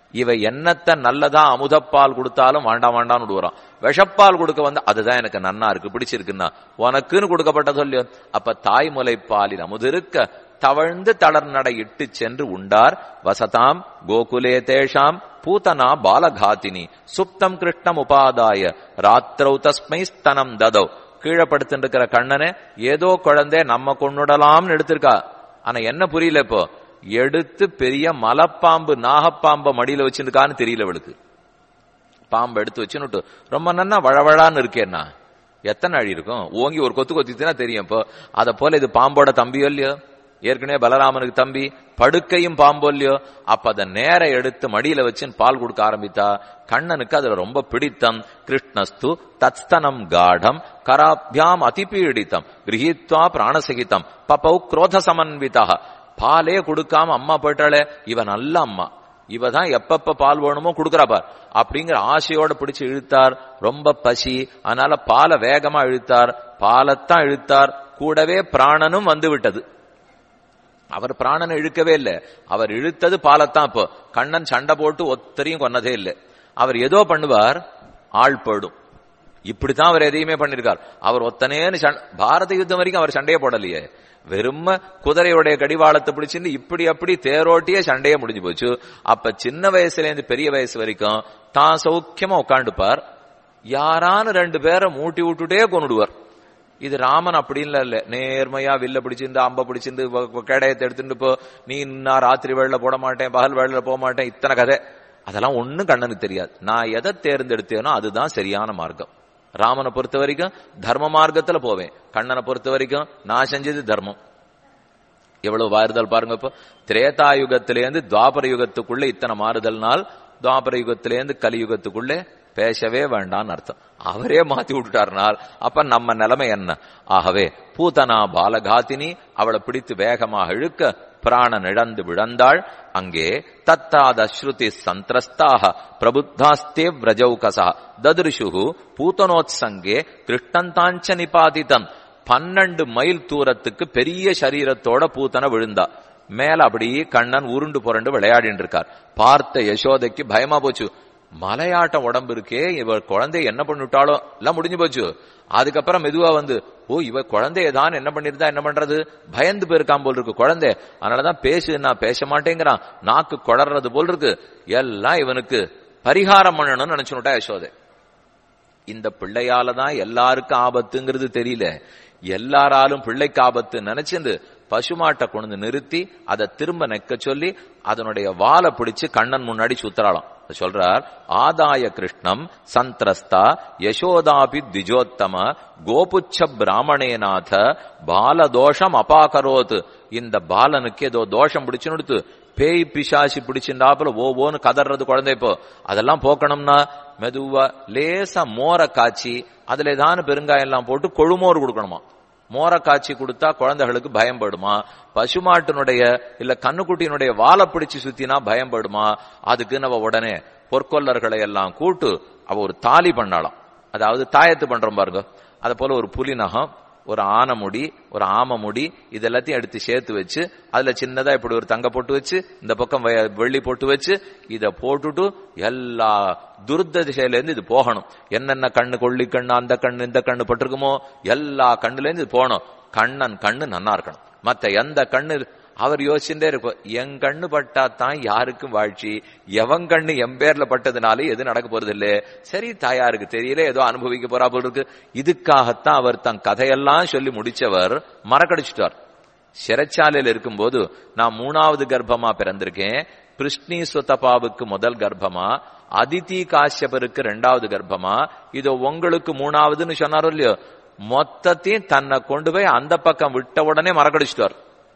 இவ என்னத்த நல்லதா அமுதப்பால் கொடுத்தாலும் வேண்டாம் வேண்டாம்னு விடுவான் விஷப்பால் கொடுக்க வந்தா அதுதான் எனக்கு நன்னா இருக்கு பிடிச்சிருக்குன்னா உனக்குன்னு கொடுக்கப்பட்ட சொல்லியோ அப்ப தாய்முலைப்பாலில் அமுதிருக்க தவழ்ந்து தளர்நடை இட்டு சென்று உண்டார் வசதாம் கோகுலே தேஷாம் பூதனா பாலகாத்தினி சுப்தம் கிருஷ்ணம் உபாதாய ராத்திரௌ தஸ்மை ஸ்தனம் ததௌ கீழே படுத்துட்டு இருக்கிற கண்ணனே ஏதோ குழந்தை நம்ம கொண்டுடலாம்னு எடுத்திருக்கா ஆனா என்ன புரியல இப்போ எடுத்து பெரிய மலப்பாம்பு நாகப்பாம்பை மடியில வச்சிருக்கான்னு தெரியல அவளுக்கு பாம்பு எடுத்து வச்சுன்னுட்டு ரொம்ப நன்னா வழவழான்னு இருக்கேன்னா எத்தனை அழி இருக்கும் ஓங்கி ஒரு கொத்து கொத்தினா தெரியும் இப்போ அதை போல இது பாம்போட தம்பியோ இல்லையோ ஏற்கனவே பலராமனுக்கு தம்பி படுக்கையும் பாம்போ இல்லையோ அப்ப அதை நேர எடுத்து மடியில வச்சு பால் கொடுக்க ஆரம்பித்தா கண்ணனுக்கு அதுல ரொம்ப பிடித்தம் கிருஷ்ணஸ்து தத்ஸ்தனம் காடம் கராபியாம் அதிபீடித்தம் கிரகித்வா பிராணசகிதம் பபௌ குரோத சமன்விதா பாலே கொடுக்காம அம்மா போயிட்டாளே இவ நல்ல அம்மா இவ தான் எப்பப்ப பால் வேணுமோ கொடுக்கறா பார் அப்படிங்கிற ஆசையோட பிடிச்சு இழுத்தார் ரொம்ப பசி அதனால பாலை வேகமா இழுத்தார் பாலத்தான் இழுத்தார் கூடவே பிராணனும் வந்து விட்டது அவர் பிராணனை இழுக்கவே இல்லை அவர் இழுத்தது பாலத்தான் இப்போ கண்ணன் சண்டை போட்டு ஒத்தரையும் கொன்னதே இல்லை அவர் ஏதோ பண்ணுவார் ஆள் போடும் இப்படித்தான் அவர் எதையுமே பண்ணிருக்கார் அவர் ஒத்தனேன்னு பாரத யுத்தம் வரைக்கும் அவர் சண்டையே போடலையே வெறும் குதிரையுடைய கடிவாளத்தை பிடிச்சிட்டு இப்படி அப்படி தேரோட்டியே சண்டையே முடிஞ்சு போச்சு அப்ப சின்ன வயசுல இருந்து பெரிய வயசு வரைக்கும் தான் சௌக்கியமா உட்காந்துப்பார் யாரானு ரெண்டு பேரை மூட்டி விட்டுட்டே கொண்டுடுவார் இது ராமன் அப்படின்னு இல்ல நேர்மையா வில்ல பிடிச்சிருந்து அம்ப பிடிச்சிருந்து கேடயத்தை எடுத்துட்டு போ நீ நான் ராத்திரி வேளையில போட மாட்டேன் பகல் வேளையில போக மாட்டேன் இத்தனை கதை அதெல்லாம் ஒண்ணும் கண்ணனுக்கு தெரியாது நான் எதை தேர்ந்தெடுத்தேனோ அதுதான் சரியான மார்க்கம் ராமனை பொறுத்த வரைக்கும் தர்ம மார்க்கத்துல போவேன் கண்ணனை பொறுத்த வரைக்கும் நான் செஞ்சது தர்மம் எவ்வளவு மாறுதல் பாருங்க இப்போ திரேதாயுகத்திலேருந்து துவாபர யுகத்துக்குள்ள இத்தனை மாறுதல்னால் துவாபர யுகத்திலேருந்து கலியுகத்துக்குள்ளே பேசவே வேண்டாம்னு அர்த்தம் அவரே மாத்தி விட்டுட்டார்னால் அப்ப நம்ம நிலைமை என்ன ஆகவே பூதனா பாலகாத்தினி அவளை பிடித்து வேகமாக இழுக்க பிராணன் இழந்து விழந்தாள் அங்கே தத்தாத ஸ்ருதி சந்திரஸ்தாக பிரபுத்தாஸ்தே விரஜௌகசா ததிருஷு பூத்தனோத்சங்கே கிருஷ்ணந்தாஞ்ச நிபாதிதம் பன்னெண்டு மைல் தூரத்துக்கு பெரிய சரீரத்தோட பூத்தனை விழுந்தா மேல அப்படியே கண்ணன் உருண்டு புரண்டு விளையாடிட்டு இருக்கார் பார்த்த யசோதைக்கு பயமா போச்சு மலையாட்டம் உடம்பு இருக்கே இவ குழந்தை என்ன பண்ணிவிட்டாலோ எல்லாம் முடிஞ்சு போச்சு அதுக்கப்புறம் மெதுவா வந்து ஓ இவ குழந்தையதான் என்ன பண்ணிருந்தா என்ன பண்றது பயந்து போயிருக்கான் போல் இருக்கு குழந்தை அதனாலதான் பேசு நான் பேச மாட்டேங்கிறான் நாக்கு குளறது போல் இருக்கு எல்லாம் இவனுக்கு பரிகாரம் பண்ணணும்னு நினைச்சுட்டா யசோதை இந்த பிள்ளையால தான் எல்லாருக்கும் ஆபத்துங்கிறது தெரியல எல்லாராலும் பிள்ளைக்கு ஆபத்து நினைச்சிருந்து பசுமாட்டை கொண்டு நிறுத்தி அதை திரும்ப நெக்க சொல்லி அதனுடைய வாலை பிடிச்சு கண்ணன் முன்னாடி சுத்தராளாம் சொல்றார் ஆதாய கிருஷ்ணம் சந்திரஸ்தா யசோதாபி திஜோத்தம கோபுச்ச பிராமணேநாத பாலதோஷம் அபாகரோத் இந்த பாலனுக்கு ஏதோ தோஷம் பிடிச்சு கொடுத்து பேய் பிசாசி பிடிச்சிருந்தாப்புல ஓவோன்னு கதறது குழந்தை இப்போ அதெல்லாம் போக்கணும்னா மெதுவா லேசா மோர காய்ச்சி அதுல ஏதான பெருங்காயம் எல்லாம் போட்டு கொழுமோர் கொடுக்கணுமா மோர காய்ச்சி கொடுத்தா குழந்தைகளுக்கு பயன்படுமா பசுமாட்டினுடைய இல்ல கண்ணுக்குட்டியினுடைய வாழை பிடிச்சு சுத்தினா பயன்படுமா அதுக்கு நம்ம உடனே பொற்கொல்லர்களை எல்லாம் கூட்டு அவ ஒரு தாலி பண்ணாலாம் அதாவது தாயத்து பண்றோம் பாருங்க அது போல ஒரு புலி நகம் ஒரு ஆனை முடி ஒரு ஆம முடி இது எல்லாத்தையும் எடுத்து சேர்த்து வச்சு அதுல சின்னதா இப்படி ஒரு தங்க போட்டு வச்சு இந்த பக்கம் வெள்ளி போட்டு வச்சு இத போட்டுட்டு எல்லா துருத்த திசையில இருந்து இது போகணும் என்னென்ன கண்ணு கொள்ளி கண்ணு அந்த கண்ணு இந்த கண்ணு பட்டிருக்குமோ எல்லா கண்ணுல இருந்து இது போகணும் கண்ணன் கண்ணு நன்னா இருக்கணும் மத்த எந்த கண்ணு அவர் யோசிச்சுட்டே இருக்கும் என் கண்ணு பட்டா தான் யாருக்கும் வாழ்ச்சி எவன் கண்ணு என் பேர்ல பட்டதுனால எது நடக்க போறது இல்ல சரி தாயாருக்கு தெரியல ஏதோ அனுபவிக்க போறா போல இருக்கு இதுக்காகத்தான் அவர் தன் கதையெல்லாம் சொல்லி முடிச்சவர் மறக்கடிச்சிட்டார் சிறைச்சாலையில் இருக்கும்போது நான் மூணாவது கர்ப்பமா பிறந்திருக்கேன் கிருஷ்ணி சுத்தப்பாவுக்கு முதல் கர்ப்பமா அதிதி காஷ்யபருக்கு ரெண்டாவது கர்ப்பமா இதோ உங்களுக்கு மூணாவதுன்னு சொன்னாரோ இல்லையோ மொத்தத்தையும் தன்னை கொண்டு போய் அந்த பக்கம் விட்ட உடனே மறக்கடிச்சிட்டார்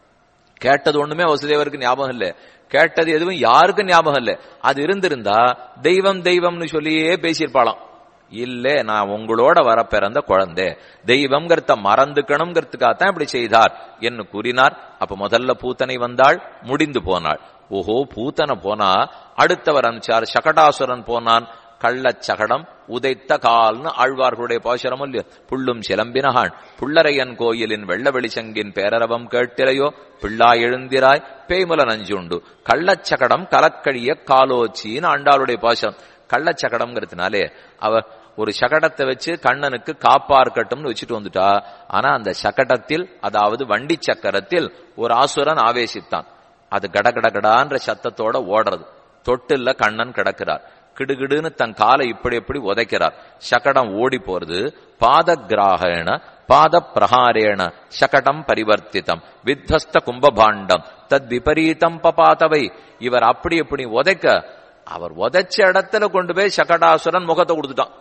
கேட்டது ஒண்ணுமே வசுதேவருக்கு ஞாபகம் இல்ல கேட்டது எதுவும் யாருக்கும் ஞாபகம் இல்ல அது இருந்திருந்தா தெய்வம் தெய்வம்னு சொல்லியே பேசியிருப்பாளாம் இல்ல நான் உங்களோட வர பிறந்த குழந்தை தெய்வம்ங்கிறத மறந்துக்கணுங்கிறதுக்காகத்தான் இப்படி செய்தார் என்று கூறினார் அப்ப முதல்ல பூத்தனை வந்தாள் முடிந்து போனாள் ஓஹோ பூத்தனை போனா அடுத்தவர் அனுப்பிச்சார் சகடாசுரன் போனான் கள்ளச்சகடம் உதைத்த கால்னு ஆழ்வார்களுடைய பாசுரம் இல்லையோ புள்ளும் சிலம்பினகான் புள்ளரையன் கோயிலின் வெள்ள வெளிச்சங்கின் பேரரவம் கேட்டிலையோ பிள்ளாய் எழுந்திராய் பேய்முல நஞ்சுண்டு கள்ளச்சகடம் கலக்கழிய காலோச்சின்னு ஆண்டாளுடைய பாசுரம் கள்ளச்சகடம்ங்கிறதுனாலே அவ ஒரு சகடத்தை வச்சு கண்ணனுக்கு காப்பா இருக்கட்டும்னு வச்சுட்டு வந்துட்டா ஆனா அந்த சகடத்தில் அதாவது வண்டி சக்கரத்தில் ஒரு ஆசுரன் ஆவேசித்தான் அது கடகடகடான்ற சத்தத்தோட ஓடுறது தொட்டில்ல கண்ணன் கிடக்கிறார் கிடுகிடுன்னு தன் காலை இப்படி இப்படி உதைக்கிறார் சகடம் ஓடி போறது பாத கிராகேண பாத பிரகாரேண சகடம் பரிவர்த்தித்தம் வித்வஸ்த கும்பபாண்டம் தத் விபரீதம் பபாதவை இவர் அப்படி இப்படி உதைக்க அவர் உதைச்ச இடத்துல கொண்டு போய் சகடாசுரன் முகத்தை கொடுத்துட்டான்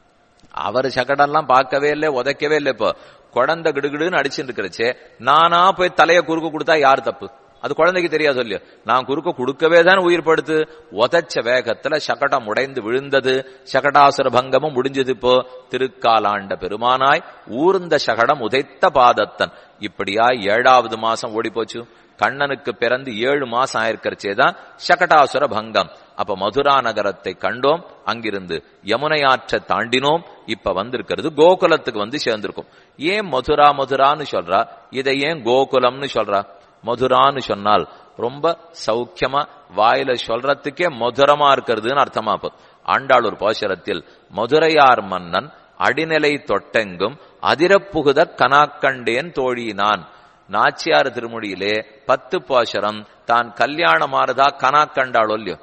அவர் சகடம்லாம் பார்க்கவே இல்லை உதைக்கவே இல்லை இப்போ குழந்தை கிடுகிடுன்னு அடிச்சுட்டு இருக்கிறச்சே நானா போய் தலைய குறுக்கு கொடுத்தா யார் தப்பு அது குழந்தைக்கு தெரியாது இல்லையோ நான் குறுக்க கொடுக்கவே தான் உயிர் படுத்து உதச்ச வேகத்துல சகடம் உடைந்து விழுந்தது சகடாசுர பங்கமும் முடிஞ்சது இப்போ திருக்காலாண்ட பெருமானாய் ஊர்ந்த சகடம் உதைத்த பாதத்தன் இப்படியா ஏழாவது மாசம் ஓடி போச்சு கண்ணனுக்கு பிறந்து ஏழு மாசம் ஆயிருக்கிறச்சேதான் சகடாசுர பங்கம் அப்ப மதுரா நகரத்தை கண்டோம் அங்கிருந்து யமுனை ஆற்றை தாண்டினோம் இப்ப வந்திருக்கிறது கோகுலத்துக்கு வந்து சேர்ந்திருக்கும் ஏன் மதுரா மதுரான்னு சொல்றா இதை ஏன் கோகுலம்னு சொல்றா மதுரான்னு சொன்னால் ரொம்ப சௌக்கியமா வாயில சொல்றதுக்கே மதுரமா இருக்கிறதுன்னு அர்த்தமா போ ஆண்டாளூர் பாசுரத்தில் மதுரையார் மன்னன் அடிநிலை தொட்டெங்கும் அதிரப்புகுத கனாக்கண்டேன் தோழினான் நாச்சியார் திருமொழியிலே பத்து பாசுரம் தான் கல்யாணமானதா கனா கண்டாளோ இல்லையோ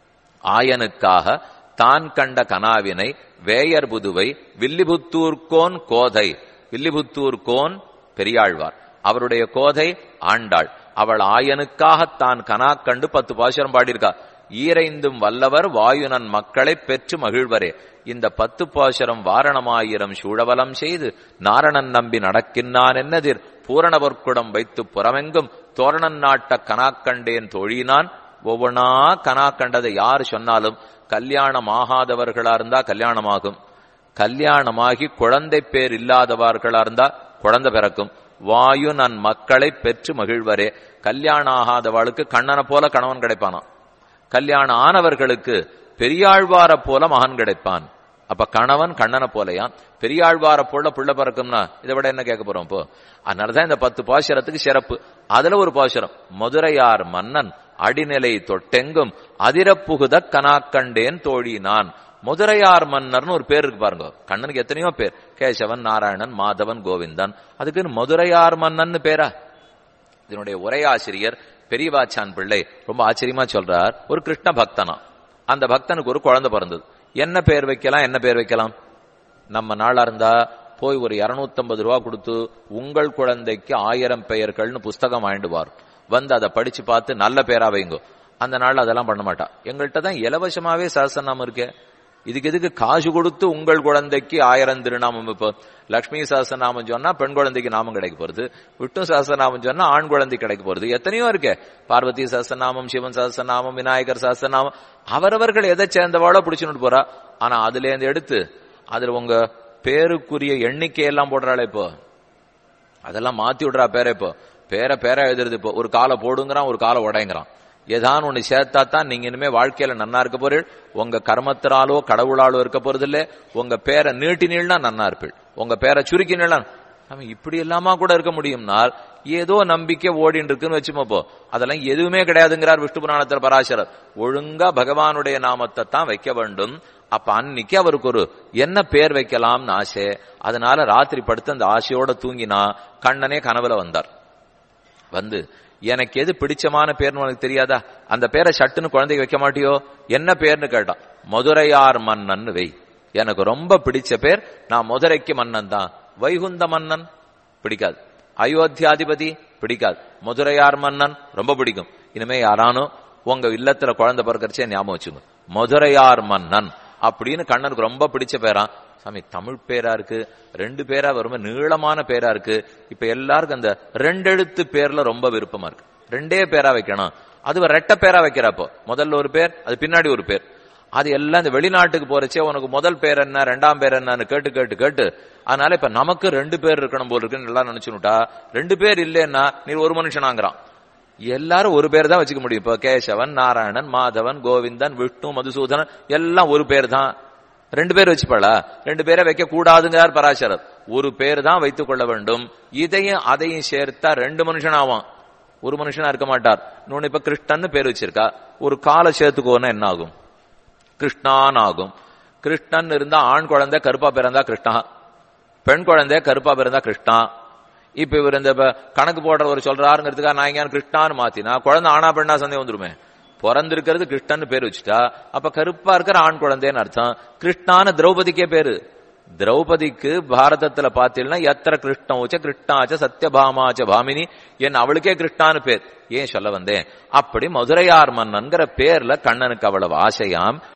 ஆயனுக்காக தான் கண்ட கனாவினை வேயர் புதுவை வில்லிபுத்தூர்கோன் கோதை வில்லிபுத்தூர்கோன் பெரியாழ்வார் அவருடைய கோதை ஆண்டாள் அவள் ஆயனுக்காக தான் கனா கண்டு பத்து பாசுரம் பாடியிருக்கா ஈரைந்தும் வல்லவர் வாயுனன் மக்களை பெற்று மகிழ்வரே இந்த பத்து பாசுரம் வாரணமாயிரம் சூழவலம் செய்து நாரணன் நம்பி நடக்கின்றான் என்னதிர் பூரணவர்க்குடம் வைத்து புறமெங்கும் தோரணன் நாட்ட கனாக்கண்டேன் தொழினான் ஒவ்வொன்னா கனா கண்டதை யார் சொன்னாலும் கல்யாணம் ஆகாதவர்களா இருந்தா கல்யாணமாகும் கல்யாணமாகி குழந்தை பேர் இல்லாதவர்களா இருந்தா குழந்தை பிறக்கும் வாயு நன் மக்களை பெற்று மகிழ்வரே கல்யாணம் ஆகாதவளுக்கு கண்ணனை போல கணவன் கிடைப்பானாம் கல்யாணம் ஆனவர்களுக்கு பெரியாழ்வார போல மகன் கிடைப்பான் அப்ப கணவன் கண்ணனை போலையாம் பெரியாழ்வார போல புள்ள பிறக்கும்னா இதை விட என்ன கேட்க போறோம் இப்போ அதனாலதான் இந்த பத்து பாசுரத்துக்கு சிறப்பு அதுல ஒரு பாசுரம் மதுரையார் மன்னன் அடிநிலை தொட்டெங்கும் அதிரப்புகுத கனாக்கண்டேன் தோழி நான் மதுரையார் மன்னர்னு ஒரு பேர் இருக்கு பாருங்க கண்ணனுக்கு எத்தனையோ பேர் கேசவன் நாராயணன் மாதவன் கோவிந்தன் அதுக்குன்னு மதுரையார் மன்னன் பேரா இதனுடைய உரையாசிரியர் பெரியவாச்சான் பிள்ளை ரொம்ப ஆச்சரியமா சொல்றார் ஒரு கிருஷ்ண பக்தனா அந்த பக்தனுக்கு ஒரு குழந்தை பிறந்தது என்ன பேர் வைக்கலாம் என்ன பேர் வைக்கலாம் நம்ம நாளா இருந்தா போய் ஒரு இருநூத்தம்பது ரூபா கொடுத்து உங்கள் குழந்தைக்கு ஆயிரம் பெயர்கள்னு புஸ்தகம் வாங்கிடுவார் வந்து அதை படிச்சு பார்த்து நல்ல பேரா வைங்கோ அந்த நாள்ல அதெல்லாம் பண்ண மாட்டா எங்கள்கிட்ட தான் இலவசமாவே சஹசநாமம் இருக்கே இதுக்கு எதுக்கு காசு கொடுத்து உங்கள் குழந்தைக்கு ஆயிரம் திருநாமம் இப்போ லக்ஷ்மி சஹசநாமம் சொன்னா பெண் குழந்தைக்கு நாமம் கிடைக்க போறது விஷ்ணு சஹசநாமம் சொன்னா ஆண் குழந்தை கிடைக்க போறது எத்தனையோ இருக்கே பார்வதி சஹசநாமம் சிவன் சஹசநாமம் விநாயகர் சஹசநாமம் அவரவர்கள் எதை சேர்ந்தவாளோ பிடிச்சுட்டு போறா ஆனா அதுல இருந்து எடுத்து அதுல உங்க பேருக்குரிய எண்ணிக்கையெல்லாம் போடுறாளே இப்போ அதெல்லாம் மாத்தி விடுறா பேரை இப்போ பேரை பேரை எழுதுறது இப்போ ஒரு காலை போடுங்கிறான் ஒரு காலை உடைங்கிறான் ஏதான் ஒண்ணு சேர்த்தா தான் நீங்க இனிமே வாழ்க்கையில நன்னா இருக்க போறீள் உங்க கர்மத்தினாலோ கடவுளாலோ இருக்க போறது இல்ல உங்க பேரை நீட்டினீள்னா நன்னா இருப்பீள் உங்க பேரை சுருக்கினீள்னா அவன் இப்படி இல்லாம கூட இருக்க முடியும்னால் ஏதோ நம்பிக்கை ஓடின்னு இருக்குன்னு வச்சுமோப்போ அதெல்லாம் எதுவுமே கிடையாதுங்கிறார் விஷ்ணு புராணத்தில் பராசரர் ஒழுங்கா பகவானுடைய நாமத்தை தான் வைக்க வேண்டும் அப்ப அன்னைக்கு அவருக்கு ஒரு என்ன பேர் வைக்கலாம்னு ஆசை அதனால ராத்திரி படுத்து அந்த ஆசையோட தூங்கினா கண்ணனே கனவுல வந்தார் வந்து எனக்கு எது பிடிச்சமான பேர்னு உனக்கு தெரியாதா அந்த பேரை சட்டுன்னு குழந்தைக்கு வைக்க மாட்டியோ என்ன பேர்னு கேட்டான் மதுரையார் மன்னன் வை எனக்கு ரொம்ப பிடிச்ச பேர் நான் மதுரைக்கு மன்னன் தான் வைகுந்த மன்னன் பிடிக்காது அயோத்தியாதிபதி பிடிக்காது மதுரையார் மன்னன் ரொம்ப பிடிக்கும் இனிமே யாரானும் உங்க இல்லத்துல குழந்தை பிறக்கிறச்சே ஞாபகம் வச்சுங்க மதுரையார் மன்னன் அப்படின்னு கண்ணனுக்கு ரொம்ப பிடிச்ச பேரா சாமி தமிழ் பேரா இருக்கு ரெண்டு பேரா ரொம்ப நீளமான பேரா இருக்கு இப்ப எல்லாருக்கும் அந்த ரெண்டு எழுத்து பேர்ல ரொம்ப விருப்பமா இருக்கு ரெண்டே பேரா வைக்கணும் அது ரெட்ட பேரா வைக்கிறப்போ முதல்ல ஒரு பேர் அது பின்னாடி ஒரு பேர் அது எல்லாம் இந்த வெளிநாட்டுக்கு போறச்சே உனக்கு முதல் பேர் என்ன ரெண்டாம் பேர் என்னன்னு கேட்டு கேட்டு கேட்டு அதனால இப்ப நமக்கு ரெண்டு பேர் இருக்கணும் போல இருக்குன்னு எல்லாம் நினைச்சுட்டா ரெண்டு பேர் இல்லைன்னா நீ ஒரு மனுஷனாங்கிறான் எல்லாரும் ஒரு பேர் தான் வச்சுக்க முடியும் இப்போ கேசவன் நாராயணன் மாதவன் கோவிந்தன் விஷ்ணு மதுசூதனன் எல்லாம் ஒரு பேர் தான் ரெண்டு பேர் வச்சுப்பாளா ரெண்டு பேரை வைக்க கூடாதுங்கிறார் பராசரர் ஒரு பேர் தான் வைத்துக் கொள்ள வேண்டும் இதையும் அதையும் சேர்த்தா ரெண்டு மனுஷன் ஆவான் ஒரு மனுஷனா இருக்க மாட்டார் இன்னொன்னு இப்ப கிருஷ்ணன்னு பேர் வச்சிருக்கா ஒரு காலை சேர்த்துக்கோன்னா என்ன ஆகும் கிருஷ்ணான் ஆகும் கிருஷ்ணன் இருந்தா ஆண் குழந்தை கருப்பா பிறந்தா கிருஷ்ணா பெண் குழந்தை கருப்பா பிறந்தா கிருஷ்ணா இப்ப இவர் இந்த இப்ப கணக்கு போடுறவர் சொல்றாருங்கிறதுக்காக நான் எங்கேயானு கிருஷ்ணான்னு மாத்தினா குழந்தை ஆனா பெண்ணா சந்தேகம் வந்துருமே பிறந்திருக்கிறது கிருஷ்ணன் பேர் வச்சுட்டா அப்ப கருப்பா இருக்கிற ஆண் குழந்தைன்னு அர்த்தம் கிருஷ்ணான்னு திரௌபதிக்கே பேரு திரௌபதிக்கு பாரதத்துல பாத்தீங்கன்னா எத்தனை கிருஷ்ணோச்ச கிருஷ்ணாச்ச சத்யபாமாச்ச பாமினி என் அவளுக்கே கிருஷ்ணான்னு பேர் ஏன் சொல்ல வந்தேன் அப்படி மதுரையார் மன்னன்கிற பேர்ல கண்ணனுக்கு அவ்வளவு ஆசையாம்